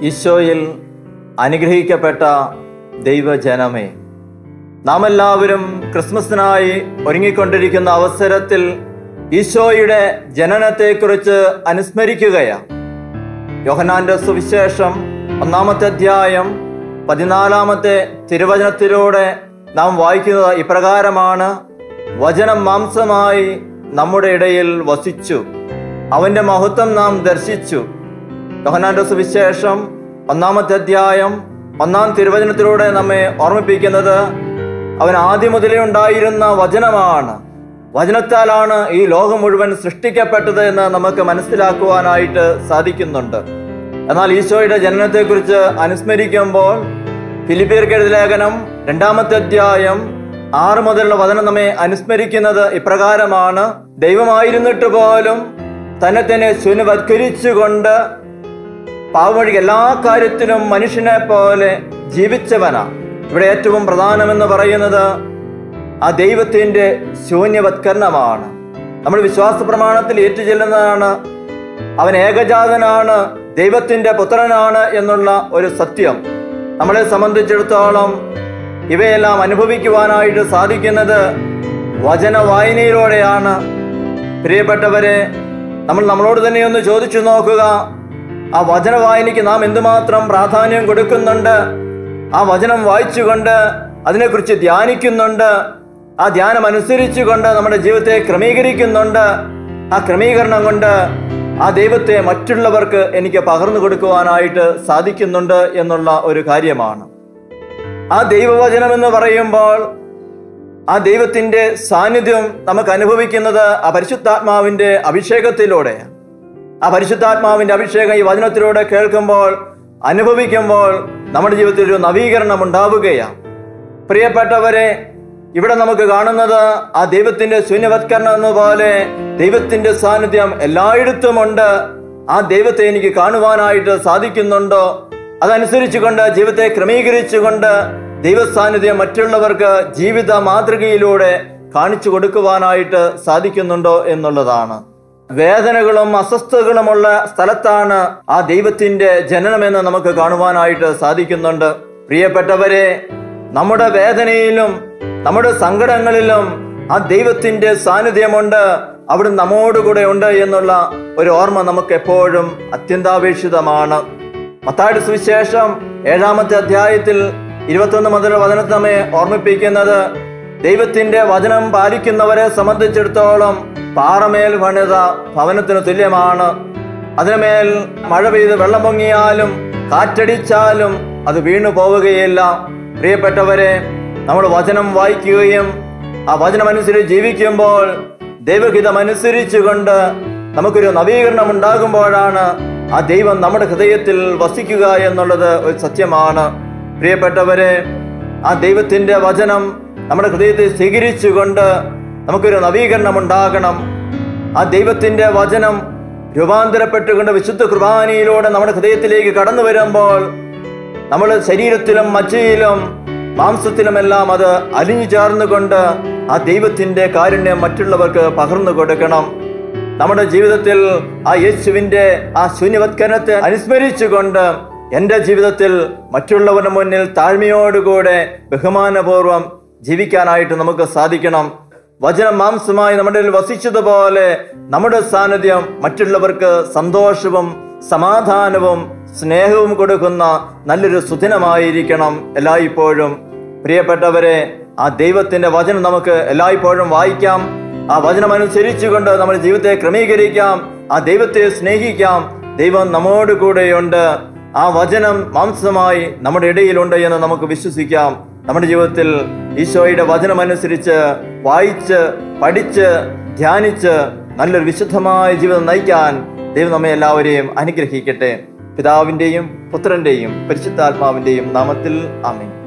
ഈശോയിൽ അനുഗ്രഹിക്കപ്പെട്ട ദൈവജനമേ നാം എല്ലാവരും ക്രിസ്മസിനായി ഒരുങ്ങിക്കൊണ്ടിരിക്കുന്ന അവസരത്തിൽ ഈശോയുടെ ജനനത്തെക്കുറിച്ച് അനുസ്മരിക്കുകയാണ് യോഹനാന്റെ സുവിശേഷം ഒന്നാമത്തെ അധ്യായം പതിനാലാമത്തെ തിരുവചനത്തിലൂടെ നാം വായിക്കുന്നത് ഇപ്രകാരമാണ് വചനം മാംസമായി നമ്മുടെ ഇടയിൽ വസിച്ചു അവന്റെ മഹത്വം നാം ദർശിച്ചു യോഹനാന്റെ സുവിശേഷം ഒന്നാമത്തെ അധ്യായം ഒന്നാം തിരുവചനത്തിലൂടെ നമ്മെ ഓർമ്മിപ്പിക്കുന്നത് അവൻ ആദ്യം മുതലേ ഉണ്ടായിരുന്ന വചനമാണ് വചനത്താലാണ് ഈ ലോകം മുഴുവൻ സൃഷ്ടിക്കപ്പെട്ടത് എന്ന് നമുക്ക് മനസ്സിലാക്കുവാനായിട്ട് സാധിക്കുന്നുണ്ട് എന്നാൽ ഈശോയുടെ ജനനത്തെക്കുറിച്ച് അനുസ്മരിക്കുമ്പോൾ ഫിലിപ്പിയർക്കെഴുതി ലേഖനം രണ്ടാമത്തെ അധ്യായം ആറ് മുതലുള്ള വചനം നമ്മെ അനുസ്മരിക്കുന്നത് ഇപ്രകാരമാണ് ദൈവമായിരുന്നിട്ട് പോലും തന്നെ തന്നെ ശൂന്യവത്കരിച്ചുകൊണ്ട് പാവവഴി എല്ലാ കാര്യത്തിലും മനുഷ്യനെ പോലെ ജീവിച്ചവനാ ഇവിടെ ഏറ്റവും പ്രധാനമെന്ന് പറയുന്നത് ആ ദൈവത്തിന്റെ ശൂന്യവത്കരണമാണ് നമ്മൾ വിശ്വാസ പ്രമാണത്തിൽ ഏറ്റുചൊല്ലുന്നതാണ് അവൻ ഏകജാതനാണ് ദൈവത്തിന്റെ പുത്രനാണ് എന്നുള്ള ഒരു സത്യം നമ്മളെ സംബന്ധിച്ചിടത്തോളം ഇവയെല്ലാം അനുഭവിക്കുവാനായിട്ട് സാധിക്കുന്നത് വചന വായനയിലൂടെയാണ് പ്രിയപ്പെട്ടവരെ നമ്മൾ നമ്മളോട് തന്നെ ഒന്ന് ചോദിച്ചു നോക്കുക ആ വചന വായനയ്ക്ക് നാം എന്തുമാത്രം പ്രാധാന്യം കൊടുക്കുന്നുണ്ട് ആ വചനം വായിച്ചുകൊണ്ട് അതിനെക്കുറിച്ച് ധ്യാനിക്കുന്നുണ്ട് ആ ധ്യാനം അനുസരിച്ചുകൊണ്ട് നമ്മുടെ ജീവിതത്തെ ക്രമീകരിക്കുന്നുണ്ട് ആ ക്രമീകരണം കൊണ്ട് ആ ദൈവത്തെ മറ്റുള്ളവർക്ക് എനിക്ക് പകർന്നു കൊടുക്കുവാനായിട്ട് സാധിക്കുന്നുണ്ട് എന്നുള്ള ഒരു കാര്യമാണ് ആ ദൈവവചനം എന്ന് പറയുമ്പോൾ ആ ദൈവത്തിന്റെ സാന്നിധ്യം നമുക്ക് അനുഭവിക്കുന്നത് ആ പരിശുദ്ധാത്മാവിന്റെ അഭിഷേകത്തിലൂടെയാണ് ആ പരിശുദ്ധാത്മാവിന്റെ അഭിഷേകം ഈ വചനത്തിലൂടെ കേൾക്കുമ്പോൾ അനുഭവിക്കുമ്പോൾ നമ്മുടെ ജീവിതത്തിൽ ഒരു നവീകരണം ഉണ്ടാവുകയാണ് പ്രിയപ്പെട്ടവരെ ഇവിടെ നമുക്ക് കാണുന്നത് ആ ദൈവത്തിന്റെ ശൂന്യവത്കരണം എന്ന പോലെ ദൈവത്തിന്റെ സാന്നിധ്യം എല്ലായിടത്തുമുണ്ട് ആ ദൈവത്തെ എനിക്ക് കാണുവാനായിട്ട് സാധിക്കുന്നുണ്ടോ അതനുസരിച്ചുകൊണ്ട് ജീവിതത്തെ ക്രമീകരിച്ചുകൊണ്ട് ദൈവസാന്നിധ്യം മറ്റുള്ളവർക്ക് ജീവിത മാതൃകയിലൂടെ കാണിച്ചു കൊടുക്കുവാനായിട്ട് സാധിക്കുന്നുണ്ടോ എന്നുള്ളതാണ് വേദനകളും അസ്വസ്ഥതകളുമുള്ള സ്ഥലത്താണ് ആ ദൈവത്തിന്റെ ജനനമെന്ന് നമുക്ക് കാണുവാനായിട്ട് സാധിക്കുന്നുണ്ട് പ്രിയപ്പെട്ടവരെ നമ്മുടെ വേദനയിലും നമ്മുടെ സങ്കടങ്ങളിലും ആ ദൈവത്തിന്റെ സാന്നിധ്യമുണ്ട് അവിടെ നമ്മോടുകൂടെ ഉണ്ട് എന്നുള്ള ഒരു ഓർമ്മ നമുക്ക് എപ്പോഴും അത്യന്താപേക്ഷിതമാണ് മത്തായുടെ സുവിശേഷം ഏഴാമത്തെ അധ്യായത്തിൽ ഇരുപത്തൊന്ന് മുതൽ വചനത്തെ നമ്മെ ഓർമ്മിപ്പിക്കുന്നത് ദൈവത്തിന്റെ വചനം പാലിക്കുന്നവരെ സംബന്ധിച്ചിടത്തോളം പാറമേൽ പണിത ഭവനത്തിന് തുല്യമാണ് അതിനുമേൽ മഴ പെയ്ത് വെള്ളം പൊങ്ങിയാലും കാറ്റടിച്ചാലും അത് വീണു പോവുകയില്ല പ്രിയപ്പെട്ടവരെ നമ്മൾ വചനം വായിക്കുകയും ആ വചനം അനുസരിച്ച് ജീവിക്കുമ്പോൾ ദൈവഹിതം അനുസരിച്ചുകൊണ്ട് നമുക്കൊരു നവീകരണം ഉണ്ടാകുമ്പോഴാണ് ആ ദൈവം നമ്മുടെ ഹൃദയത്തിൽ വസിക്കുക എന്നുള്ളത് ഒരു സത്യമാണ് പ്രിയപ്പെട്ടവരെ ആ ദൈവത്തിന്റെ വചനം നമ്മുടെ ഹൃദയത്തെ സ്വീകരിച്ചുകൊണ്ട് നമുക്കൊരു നവീകരണം ഉണ്ടാകണം ആ ദൈവത്തിന്റെ വചനം രൂപാന്തരപ്പെട്ടുകൊണ്ട് വിശുദ്ധ കുർബാനയിലൂടെ നമ്മുടെ ഹൃദയത്തിലേക്ക് കടന്നു വരുമ്പോൾ നമ്മൾ ശരീരത്തിലും മജ്ജയിലും മാംസത്തിലുമെല്ലാം അത് അലിഞ്ഞു ചേർന്നുകൊണ്ട് ആ ദൈവത്തിന്റെ കാരുണ്യം മറ്റുള്ളവർക്ക് പകർന്നു കൊടുക്കണം നമ്മുടെ ജീവിതത്തിൽ ആ യേശുവിന്റെ ആ ശൂന്യവത്കരണത്തെ അനുസ്മരിച്ചുകൊണ്ട് എൻ്റെ ജീവിതത്തിൽ മറ്റുള്ളവരുടെ മുന്നിൽ താഴ്മയോടുകൂടെ ബഹുമാനപൂർവം ജീവിക്കാനായിട്ട് നമുക്ക് സാധിക്കണം വചനം മാംസമായി നമ്മുടെ ഇടയിൽ വസിച്ചതുപോലെ നമ്മുടെ സാന്നിധ്യം മറ്റുള്ളവർക്ക് സന്തോഷവും സമാധാനവും സ്നേഹവും കൊടുക്കുന്ന നല്ലൊരു സുദിനമായിരിക്കണം എല്ലായ്പ്പോഴും പ്രിയപ്പെട്ടവരെ ആ ദൈവത്തിന്റെ വചനം നമുക്ക് എല്ലായ്പ്പോഴും വായിക്കാം ആ വചനം അനുസരിച്ചുകൊണ്ട് നമ്മുടെ ജീവിതത്തെ ക്രമീകരിക്കാം ആ ദൈവത്തെ സ്നേഹിക്കാം ദൈവം നമ്മോട് കൂടെയുണ്ട് ആ വചനം മാംസമായി നമ്മുടെ ഇടയിലുണ്ട് എന്ന് നമുക്ക് വിശ്വസിക്കാം നമ്മുടെ ജീവിതത്തിൽ ഈശോയുടെ വചനം അനുസരിച്ച് വായിച്ച് പഠിച്ച് ധ്യാനിച്ച് നല്ലൊരു വിശുദ്ധമായ ജീവിതം നയിക്കാൻ ദൈവം നമ്മെ എല്ലാവരെയും അനുഗ്രഹിക്കട്ടെ പിതാവിന്റെയും പുത്രന്റെയും പരിശുദ്ധാത്മാവിന്റെയും നാമത്തിൽ ആമേൻ